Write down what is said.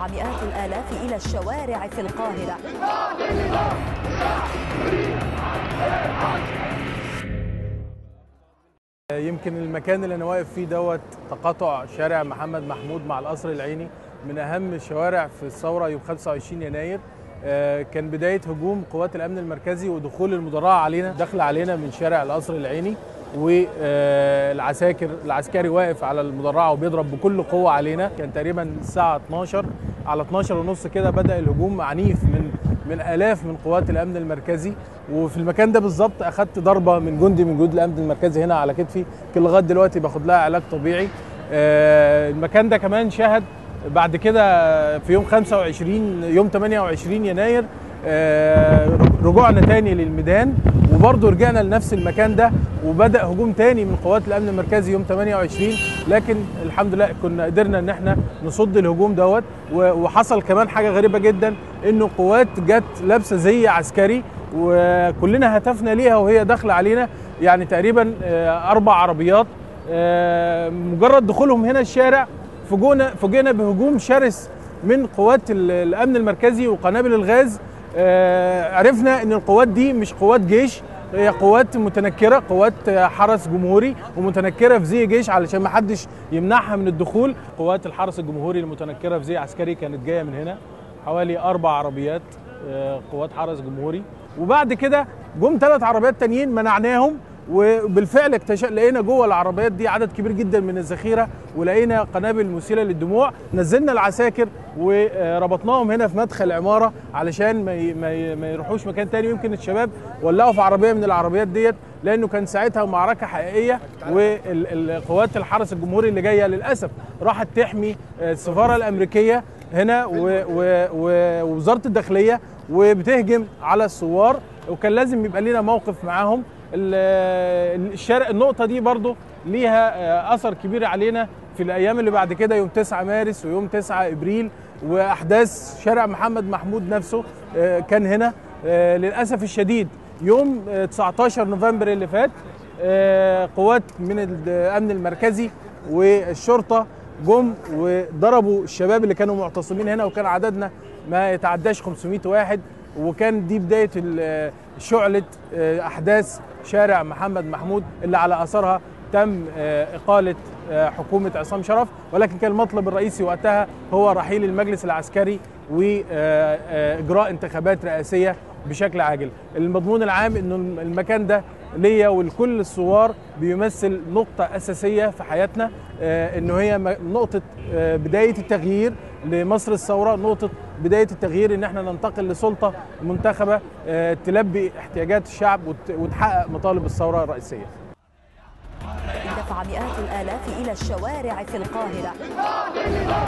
مئات الآلاف إلى الشوارع في القاهرة يمكن المكان اللي انا واقف فيه دوت تقاطع شارع محمد محمود مع القصر العيني من اهم الشوارع في الثوره يوم 25 يناير آه، كان بدايه هجوم قوات الامن المركزي ودخول المدرعه علينا دخل علينا من شارع القصر العيني والعساكر العسكري واقف على المدرعه وبيضرب بكل قوه علينا كان تقريبا الساعه 12 على 12 ونص كده بدا الهجوم عنيف من من الاف من قوات الامن المركزي وفي المكان ده بالظبط اخدت ضربه من جندي من جنود الامن المركزي هنا على كتفي كل لغايه دلوقتي باخد لها علاج طبيعي آه، المكان ده كمان شهد بعد كده في يوم 25 يوم 28 يناير آه، رجوعنا تاني للميدان وبرضه رجعنا لنفس المكان ده وبدا هجوم تاني من قوات الامن المركزي يوم 28 لكن الحمد لله كنا قدرنا ان احنا نصد الهجوم دوت و- وحصل كمان حاجه غريبه جدا انه قوات جت لابسه زي عسكري وكلنا هتفنا ليها وهي داخله علينا يعني تقريبا آه، اربع عربيات آه، مجرد دخولهم هنا الشارع فوجئنا فوجئنا بهجوم شرس من قوات ال- الامن المركزي وقنابل الغاز آه، عرفنا ان القوات دي مش قوات جيش هي قوات متنكره قوات آه، حرس جمهوري ومتنكره في زي جيش علشان ما حدش يمنعها من الدخول قوات الحرس الجمهوري المتنكره في زي عسكري كانت جايه من هنا حوالي اربع عربيات آه، قوات حرس جمهوري وبعد كده جم ثلاث عربيات تانيين منعناهم وبالفعل اكتشف لقينا جوه العربيات دي عدد كبير جدا من الذخيره ولقينا قنابل مسيله للدموع نزلنا العساكر وربطناهم هنا في مدخل العماره علشان ما ي- ما ي- ما يروحوش مكان تاني يمكن الشباب ولعوا في عربيه من العربيات ديت لانه كان ساعتها معركه حقيقيه والقوات الحرس الجمهوري اللي جايه للاسف راحت تحمي السفاره الامريكيه هنا و- و- و- ووزاره الداخليه وبتهجم على الثوار وكان لازم يبقى لنا موقف معاهم ال- الشارع النقطه دي برضو ليها آه، اثر كبير علينا في الايام اللي بعد كده يوم 9 مارس ويوم 9 ابريل واحداث شارع محمد محمود نفسه آه، كان هنا آه، للاسف الشديد يوم آه، 19 نوفمبر اللي فات آه، قوات من الامن المركزي والشرطه جم وضربوا الشباب اللي كانوا معتصمين هنا وكان عددنا ما يتعداش 500 واحد وكان دي بدايه ال- شعله آه، احداث شارع محمد محمود اللي على اثرها تم آه، اقاله آه، حكومه عصام شرف ولكن كان المطلب الرئيسي وقتها هو رحيل المجلس العسكري واجراء انتخابات رئاسيه بشكل عاجل المضمون العام انه المكان ده ليا ولكل الثوار بيمثل نقطة أساسية في حياتنا آه، إنه هي م- نقطة آه، بداية التغيير لمصر الثورة نقطة بداية التغيير إن احنا ننتقل لسلطة منتخبة آه، تلبي احتياجات الشعب وت- وتحقق مطالب الثورة الرئيسية اندفع مئات الآلاف إلى الشوارع في القاهرة